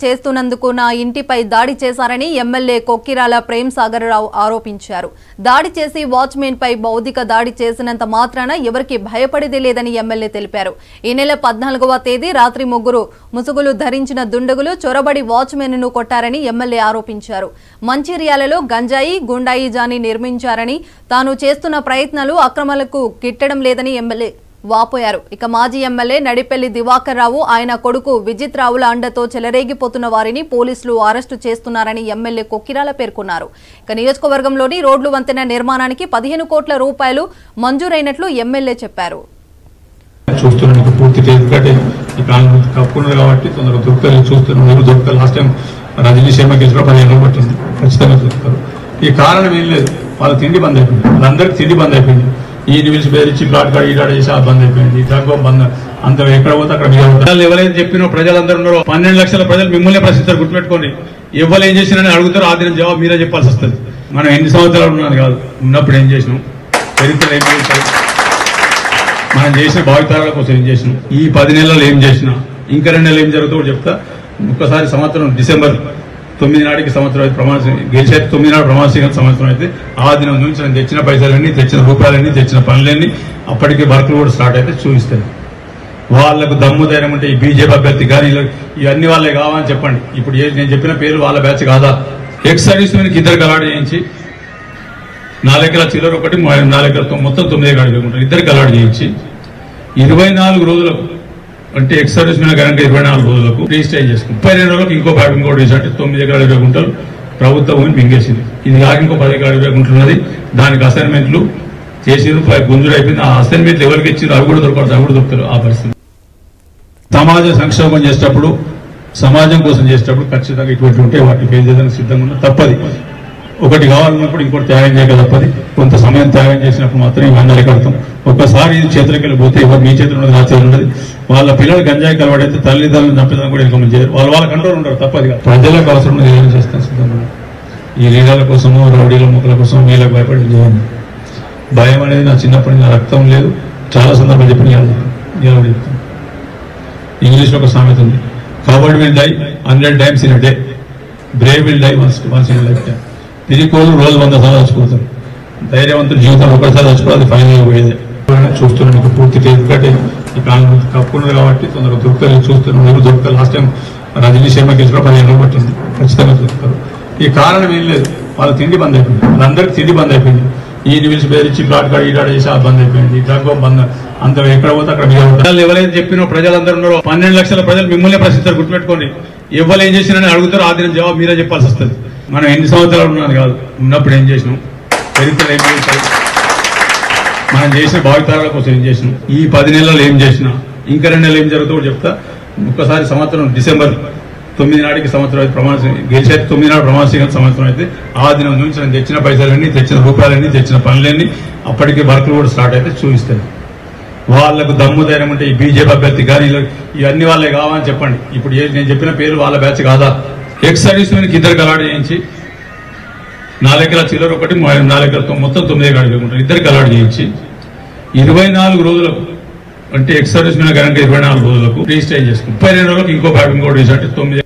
చేస్తున్నందుకు నా ఇంటిపై దాడి చేశారని ఎమ్మెల్యే కొక్కిరాల ప్రేమ్ సాగర్ రావు ఆరోపించారు దాడి చేసి వాచ్మెన్ పై భౌతిక దాడి చేసినంత మాత్రాన ఎవరికి భయపడేది లేదని ఎమ్మెల్యే తెలిపారు ఈ నెల పద్నాలుగవ తేదీ రాత్రి ముగ్గురు ముసుగులు ధరించిన దుండగులు చొరబడి వాచ్మెన్ ను కొట్టారని ఎమ్మెల్యే ఆరోపించారు మంచిర్యాలలో గంజాయి గుండాయి జాని నిర్మించారని తాను చేస్తున్న ప్రయత్నాలు అక్రమాలకు గిట్టడం లేదని ఎమ్మెల్యే వాపోయారు ఇక మాజీ ఎమ్మెల్యే నడిపెల్లి దివాకర్ రావు ఆయన కొడుకు విజిత్ రావుల అండతో చెలరేగిపోతున్న వారిని పోలీసులు అరెస్టు చేస్తున్నారని ఎమ్మెల్యే కొక్కిరాల పేర్కొన్నారు ఇక నియోజకవర్గంలోని రోడ్లు వంతెన నిర్మాణానికి పదిహేను కోట్ల రూపాయలు మంజూరైనట్లు ఎమ్మెల్యే చెప్పారు చూస్తున్నాను ఇంకా పూర్తి లేదు ఎందుకంటే ఈ కాలం కప్పుకున్నారు కాబట్టి తొందరగా దొరకలేదు చూస్తున్నాను మీరు దొరకదు లాస్ట్ టైం రజనీ శర్మ గెలిచిన పదిహేను రోజులు పట్టింది ఖచ్చితంగా దొరుకుతారు ఈ కారణం ఏం లేదు వాళ్ళ తిండి బంద్ అయిపోయింది వాళ్ళందరికీ తిండి బంద్ అయిపోయింది ఈ నివిల్స్ బేరిచ్చి ప్లాట్ కాడ ఈ కాడ చేసి ఆ బంద్ అయిపోయింది ఈ డ్రగ్ బంద్ అంత ఎక్కడ పోతే అక్కడ మీద ప్రజలు ఎవరైతే చెప్పినో ప్రజలందరూ ఉన్నారో పన్నెండు లక్షల ప్రజలు మిమ్మల్ని ప్రశ్నిస్తారు గుర్తుపెట్టుకోండి ఎవరు ఏం చేసినని అడుగుతారో ఆ దినం జవాబు మీరే చెప్పాల్సి వస్తుంది మనం ఎన్ని సంవత్సరాలు ఉన్నాను కాదు ఉన్నప్పుడు ఏం చేసినాం చరిత్ర ఏం చేసాం మనం చేసిన భావితరాల కోసం ఏం చేసినాం ఈ పది నెలలు ఏం చేసినా ఇంకా రెండు నెలలు ఏం జరుగుతుందో కూడా చెప్తా ఒక్కసారి సంవత్సరం డిసెంబర్ తొమ్మిది నాటికి సంవత్సరం అయితే ప్రమాణ స్వీ- గెలిచే తొమ్మిది నాడు ప్రమాణ స్వీకారం సంవత్సరం అయితే ఆ దినం నుంచి నేను తెచ్చిన పైసలన్నీ తెచ్చిన రూపాయలన్నీ తెచ్చిన పనులన్నీ అప్పటికి వర్క్లు కూడా స్టార్ట్ అయితే చూపిస్తాను వాళ్ళకు దమ్ము ధైర్యం ఉంటే ఈ బీజేపీ అభ్యర్థి కానీ ఇలా- ఇవన్నీ వాళ్ళే కావాలని చెప్పండి ఇప్పుడు ఏ- నేను చెప్పిన పేరు వాళ్ళ బ్యాచ్ కాదా ఎక్స్ సర్వీస్ మెన్కి ఇద్దరు కలాడు చేయించి నాలుగు ఎకరాల చిల్లర ఒకటి మొ- నాలుగు ఎకరాలతో మొత్తం తొమ్మిది ఎకరాలు వేసుకుంటారు ఇద్దరు కలాడు చేయించి ఇరవై నాలుగు రోజులకు అంటే ఎక్స్ సర్వీస్ మీద కనుక ఇరవై నాలుగు రోజులకు రిజిస్టర్ చేసుకుంటాం ముప్పై రెండు రోజులకు ఇంకో బ్యాగ్ ఇంకోటి వేసి అంటే తొమ్మిది ఎకరాలు ఇరవై గుంటలు ప్రభుత్వం భూమి మింగేసింది ఇది కాక ఇంకో పది ఎకరాలు ఇరవై గుంటలు ఉన్నది దానికి అసైన్మెంట్లు చేసిరు గుంజుడు అయిపోయింది ఆ అసైన్మెంట్లు ఎవరికి ఇచ్చారు అవి కూడా దొరకదు అవి కూడా దొరుకుతారు ఆ పరిస్థితి సమాజ సంక్షేమం చేసేటప్పుడు సమాజం కోసం చేసేటప్పుడు ఖచ్చితంగా ఇటువంటి ఉంటే వాటిని ఫేస్ చేయడానికి సిద్ధంగా ఉన్నా తప్పది ఒకటి కావాలన్నప్పుడు ఇంకోటి త్యాగం చేయక తప్పది కొంత సమయం త్యాగం చేసినప్పుడు మాత్రం ఇవన్నీ అరికడతాం ఒక్కసారి ఇది చేతులకి వెళ్ళిపోతే ఎవరు మీ చేతులు ఉన్నది నా చేతులు ఉన్నది వాళ్ళ పిల్లలు గంజాయి కలవాడైతే తల్లిదండ్రులను చంపేదాన్ని కూడా వెళ్ళి చేయరు వాళ్ళు వాళ్ళ కంట్రోల్ ఉండరు తప్పది కాదు. ప్రజలకు అవసరం ఉన్నది ఏదైనా చేస్తాను సిద్ధంగా ఉన్నా. ఈ లీడర్ల కోసమో రౌడీల మొక్కల కోసం వీళ్ళకి భయపడి చేయను భయం అనేది నా చిన్నప్పటి నుంచి నా రక్తం లేదు చాలా సందర్భాలు చెప్పిన ఇవాళ చెప్పాను. ఇవాళ కూడా చెప్తాను ఇంగ్లీష్ లో ఒక సామెత ఉంది coward will die hundred times in day brave will die once once in life time తిరిగికోలు రోజు వంద సార్లు చచ్చిపోతారు ధైర్యవంతులు జీవితం ఒకసారి చచ్చిపోతే ఫైనల్ పోయేదే చూస్తున్నాను ఇంకా పూర్తి లేదు ఎందుకంటే ఈ కాలం కప్పుకున్నారు కాబట్టి తొందరగా దొరకలేదు చూస్తున్నాను మీరు దొరకదు లాస్ట్ టైం రజనీ శర్మ గెలిచిన పదిహేను రోజులు పట్టింది ఖచ్చితంగా దొరుకుతారు ఈ కారణం ఏం లేదు వాళ్ళ తిండి బంద్ అయిపోయింది వాళ్ళందరికీ తిండి బంద్ అయిపోయింది ఈ నివిల్స్ బేరిచ్చి ప్లాట్ కాడ ఈ కాడ చేసి ఆ బంద్ అయిపోయింది ఈ డ్రగ్ బంద్ అంత ఎక్కడ పోతే అక్కడ మీద ప్రజలు ఎవరైతే చెప్పినో ప్రజలందరూ ఉన్నారో పన్నెండు లక్షల ప్రజలు మిమ్మల్ని ప్రశ్నిస్తారు గుర్తుపెట్టుకోండి ఎవరు ఏం చేసినని అడుగుతారో ఆ దినం జవాబు మీరే చెప్పాల్సి వస్తుంది మనం ఎన్ని సంవత్సరాలు ఉన్నాను కాదు ఉన్నప్పుడు ఏం చేసినాం చరిత్ర ఏం చేసాం మనం చేసిన భావితరాల కోసం ఏం చేసినాం ఈ పది నెలలు ఏం చేసినా ఇంకా రెండు నెలలు ఏం జరుగుతుందో కూడా చెప్తా ఒక్కసారి సంవత్సరం డిసెంబర్ తొమ్మిది నాటికి సంవత్సరం అయితే ప్రమాణ స్వీ- గెలిచే తొమ్మిది నాడు ప్రమాణ స్వీకారం సంవత్సరం అయితే ఆ దినం నుంచి నేను తెచ్చిన పైసలన్నీ తెచ్చిన రూపాయలన్నీ తెచ్చిన పనులన్నీ అప్పటికి వర్క్లు కూడా స్టార్ట్ అయితే చూపిస్తాను వాళ్ళకు దమ్ము ధైర్యం ఉంటే ఈ బీజేపీ అభ్యర్థి కానీ ఇలా- ఇవన్నీ వాళ్ళే కావాలని చెప్పండి ఇప్పుడు ఏ- నేను చెప్పిన పేరు వాళ్ళ బ్యాచ్ కాదా ఎక్స్ సర్వీస్ మెన్కి ఇద్దరు కలాడు చేయించి నాలుగు ఎకరాల చిల్లర ఒకటి మొ- నాలుగు ఎకరాలతో మొత్తం తొమ్మిది ఎకరాలు వేసుకుంటారు ఇద్దరు కలాడు చేయించి ఇరవై నాలుగు రోజులకు అంటే ఎక్స్ సర్వీస్ మీద కనుక ఇరవై నాలుగు రోజులకు రిజిస్టర్ చేసుకుంటాం ముప్పై రెండు రోజులకు ఇంకో బ్యాగ్ ఇంకోటి వేసి అంటే తొమ్మిది